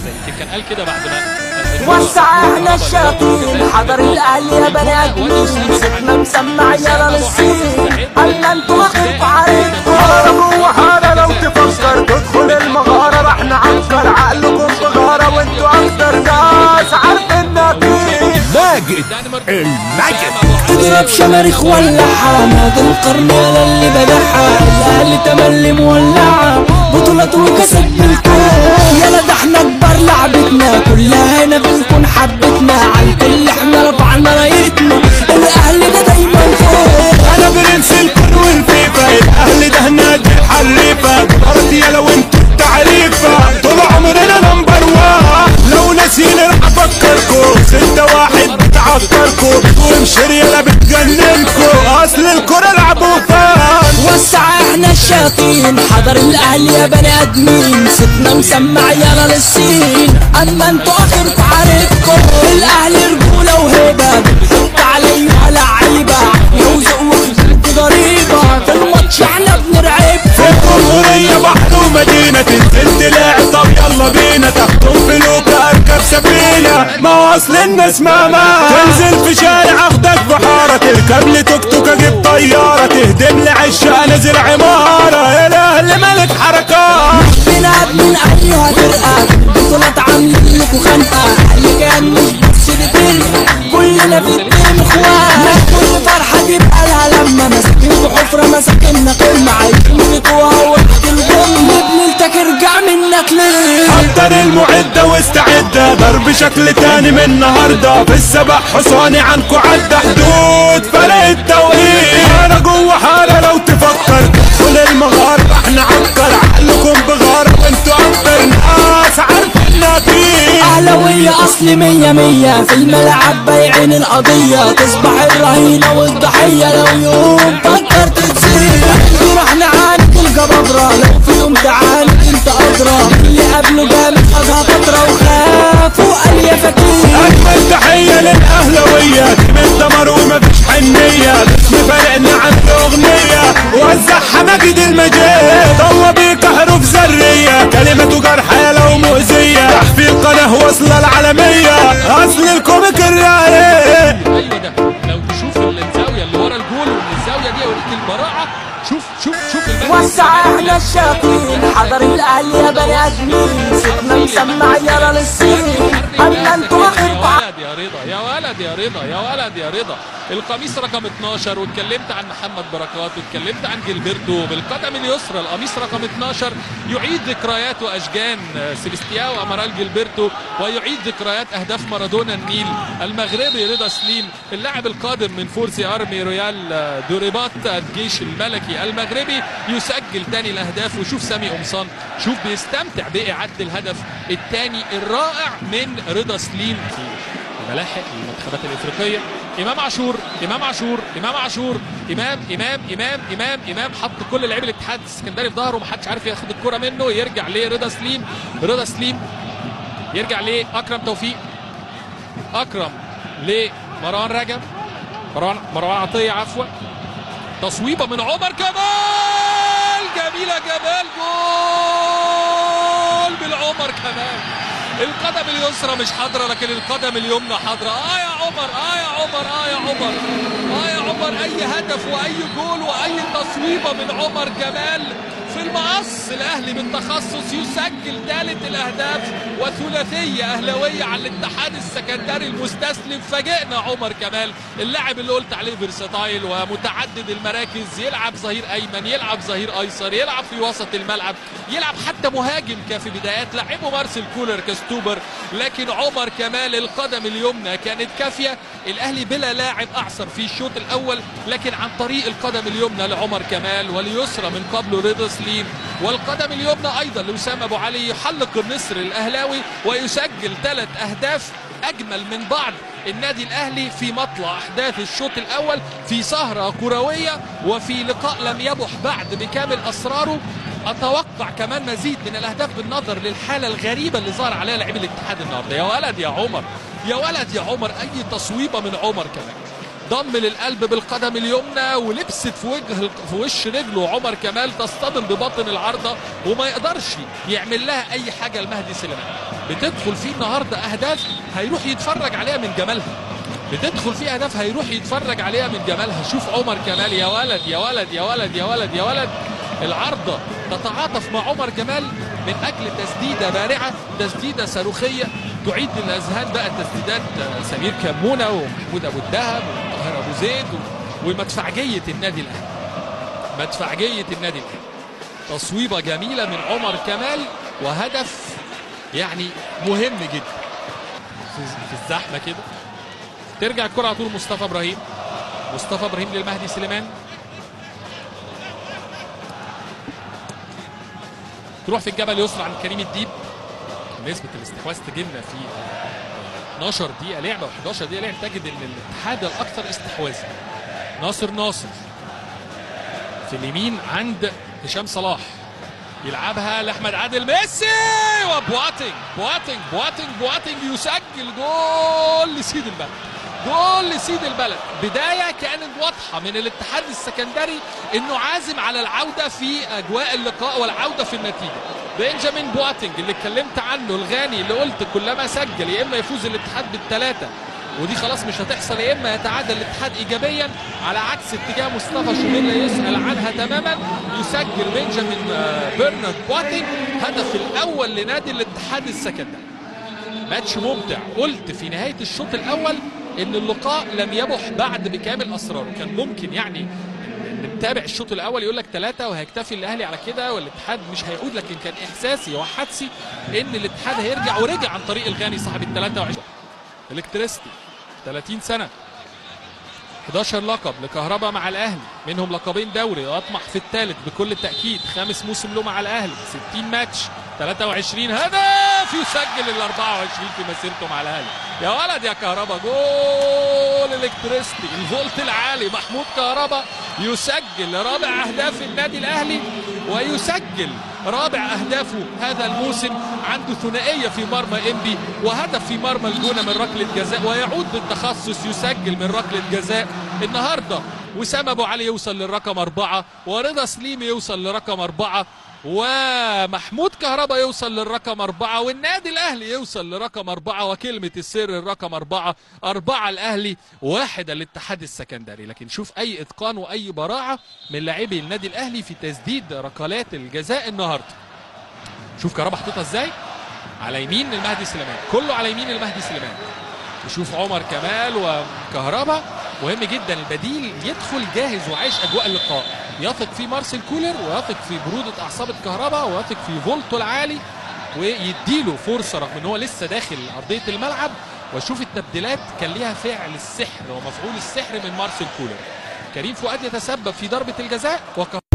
يمكن كان قال كده بعد ما وسع احنا الشياطين حضر الاهل يا بني ادمين سيبنا مسمع يلا للصين قال انتوا واخد عليكم جوه حارة لو تفكر تدخل المغارة راح نعنكر عقلكم بغارة وانتوا اكتر ناس عارفين مين ماجد الدنمارك الماجد تضرب شماريخ ولعها نادي القرن يا اللي بدعها الاهلي تملي مولعة بطولات وكاسات بالكون يلا ده احنا كبار لعبتنا كلها هنا بنكون حبتنا على الكل احنا رفعنا رايتنا الاهلي ده دايما فوق انا برنس الكون والفيفا الاهل ده نادي الحريفة جبرت يا لو انتوا التعريفة طول عمرنا نمبر وان لو ناسيين راح افكركوا ستة واحد بتعطركوا ومشير يلا بتجننكوا اصل الكرة لعبوا فان وسع احنا الشياطين حضر الاهل يا بني ادمين صوتنا مسمع يلا للصين اما انتوا اخركوا عارفكم الاهلي رجوله وهبه بنحط عليها لعيبه يوزق وخزنكوا ضريبه في الماتش احنا بنرعبكم الجمهورية بحر ومدينة تنزل تلاعب طب يلا بينا تحكم فلوكة اركب سفينة ما اصل الناس ماما تنزل في شارع اخدك بحارة تركب لي توك توك اجيب طيارة تهدم لي عشة انزل عمارة يا الاهل ملك حركات بنا من ايها فرقه بطولات عاملين لكم خنقه اللي كان مش بس بتلقى كلنا في التيم اخوان كل فرحه تبقى لها لما ماسكين في حفره مساكننا قمه عايزين نقوها وقت الجم بنلتك ارجع منك ليه حضر المعدة واستعدة ضرب شكل تاني من النهاردة في السبع حصاني عنكو عدى حدود فرق التوقيت انا جوه حالة لو تفكر تدخل المغارة راح نعكر عقلكم بغارة وانتوا اكتر ناس عارفيننا فيه اهلاوية اصل مية مية في الملعب بايعين القضية تصبح الرهينة والضحية لو يوم فكرت تزيد راح نعاند الجبابرة لو في يوم تعاند انت ادرى اللي قبله جامد خدها فترة وخاف وقال يا فكير اجمل تحية للاهلاوية من دمر ومفيش حنية باسم فرقنا عن الاغنية وزعها مجد المجيد الله بيك حروف ذرية كلمته جرحى لو مؤذية تحفيل قناة واصلة العالمية اصل الكوميك الرايق ايوه ده لو تشوف الزاويه اللي ورا الجول ومن الزاويه دي اوريك البراعه شوف شوف شوف المجد وسع احنا الشياطين حضر الاهل يا بني ادمين صوتنا مسمع يلا للصين اما انتوا اخركوا يا ولد يا رضا يا ولد يا رضا يا ولد يا رضا القميص رقم 12 واتكلمت عن محمد بركات واتكلمت عن جilberto بالقدم اليسرى القميص رقم 12 يعيد ذكريات واشجان سيبستياو امارال جilberto ويعيد ذكريات اهداف مارادونا النيل المغربي رضا سليم اللاعب القادم من فورسي ارمي رويال دوريبات الجيش الملكي المغربي يسجل تاني الاهداف وشوف سامي قمصان شوف بيستمتع باعاده الهدف الثاني الرائع من رضا سليم في ملاحق المنتخبات الافريقيه امام عاشور امام عاشور امام عاشور امام امام امام امام امام حط كل لعيبه الاتحاد السكندري في ظهره ومحدش عارف ياخد الكره منه يرجع لرضا سليم رضا سليم يرجع لاكرم توفيق اكرم لمروان رجب مروان مروان عطيه عفوا تصويبه من عمر كمال جميله جمال جول بالعمر كمال القدم اليسرى مش حاضره لكن القدم اليمنى حاضره اه يا عمر اه يا عمر اه يا عمر اه يا عمر اي هدف واي جول واي تصويبه من عمر كمال في المقص الاهلي بالتخصص يسجل ثالث الاهداف وثلاثيه اهلاويه على الاتحاد السكندري المستسلم فاجئنا عمر كمال اللاعب اللي قلت عليه فيرساتايل ومتعدد المراكز يلعب ظهير ايمن يلعب ظهير ايسر يلعب في وسط الملعب يلعب حتى مهاجم كفي بدايات لعبه مارسيل كولر كستوبر لكن عمر كمال القدم اليمنى كانت كافيه الاهلي بلا لاعب اعصر في الشوط الاول لكن عن طريق القدم اليمنى لعمر كمال واليسرى من قبله رضا سليم والقدم اليمنى ايضا لاسامه ابو علي يحلق النصر الاهلاوي ويسجل ثلاث اهداف اجمل من بعض النادي الاهلي في مطلع احداث الشوط الاول في سهره كرويه وفي لقاء لم يبح بعد بكامل اسراره اتوقع كمان مزيد من الاهداف بالنظر للحاله الغريبه اللي ظهر عليها لاعبي الاتحاد النهارده يا ولد يا عمر يا ولد يا عمر اي تصويبه من عمر كمان ضم للقلب بالقدم اليمنى ولبست في وجه في وش رجله عمر كمال تصطدم بباطن العارضه وما يقدرش يعمل لها اي حاجه لمهدي سليمان بتدخل فيه النهارده اهداف هيروح يتفرج عليها من جمالها بتدخل فيه اهداف هيروح يتفرج عليها من جمالها شوف عمر كمال يا ولد يا ولد يا ولد يا ولد يا ولد العارضه تتعاطف مع عمر كمال من اجل تسديده بارعه تسديده صاروخيه تعيد للاذهان بقى تسديدات سمير كمونه ومحمود ابو الدهب وطاهر ابو زيد و- ومدفعجيه النادي الاهلي مدفعجيه النادي الاهلي تصويبه جميله من عمر كمال وهدف يعني مهم جدا في في الزحمه كده ترجع الكره على طول مصطفى ابراهيم مصطفى ابراهيم للمهدي سليمان تروح في الجبل يسرى عن كريم الديب نسبة الاستحواذ تجينا في آه، 12 دقيقة لعبة و11 دقيقة لعب تجد ان الاتحاد الاكثر استحواذا ناصر ناصر في اليمين عند هشام صلاح يلعبها لاحمد عادل ميسي وبواتينج بواتينج بواتينج بواتينج يسجل جول لسيد البلد جول لسيد البلد بدايه كانت واضحه من الاتحاد السكندري انه عازم على العوده في اجواء اللقاء والعوده في النتيجه بنجامين بواتينج اللي اتكلمت عنه الغاني اللي قلت كلما سجل يا اما يفوز الاتحاد بالثلاثه ودي خلاص مش هتحصل يا اما يتعادل الاتحاد ايجابيا على عكس اتجاه مصطفى شوبير يسال عنها تماما يسجل بنجامين آه، برنارد بواتينج هدف الاول لنادي الاتحاد السكندري ماتش ممتع قلت في نهايه الشوط الاول ان اللقاء لم يبح بعد بكامل اسراره كان ممكن يعني اللي متابع الشوط الاول يقول لك ثلاثه وهيكتفي الاهلي على كده والاتحاد مش هيعود لكن كان احساسي وحدسي ان الاتحاد هيرجع ورجع عن طريق الغاني صاحب ال 23 الكتريستي 30 سنه 11 لقب لكهربا مع الاهلي منهم لقبين دوري واطمح في الثالث بكل تاكيد خامس موسم له مع الاهلي 60 ماتش 23 هدف يسجل ال 24 في مسيرته مع الاهلي يا ولد يا كهربا جول الكتريستي الفولت العالي محمود كهربا يسجل رابع اهداف النادي الاهلي ويسجل رابع اهدافه هذا الموسم عنده ثنائيه في مرمى انبي وهدف في مرمى الجونه من ركله جزاء ويعود بالتخصص يسجل من ركله جزاء النهارده وسام ابو علي يوصل للرقم اربعه ورضا سليم يوصل لرقم اربعه ومحمود كهربا يوصل للرقم أربعة والنادي الأهلي يوصل لرقم أربعة وكلمة السر الرقم أربعة أربعة الأهلي واحد الاتحاد السكندري لكن شوف أي إتقان وأي براعة من لاعبي النادي الأهلي في تسديد ركلات الجزاء النهاردة شوف كهربا حطيتها ازاي على يمين المهدي سليمان كله على يمين المهدي سليمان نشوف عمر كمال وكهربا مهم جدا البديل يدخل جاهز وعايش اجواء اللقاء يثق في مارسيل كولر ويثق في برودة اعصاب الكهرباء ويثق في فولتو العالي ويديله فرصه رغم ان هو لسه داخل ارضيه الملعب واشوف التبديلات كان ليها فعل السحر ومفعول السحر من مارسيل كولر كريم فؤاد يتسبب في ضربه الجزاء وك...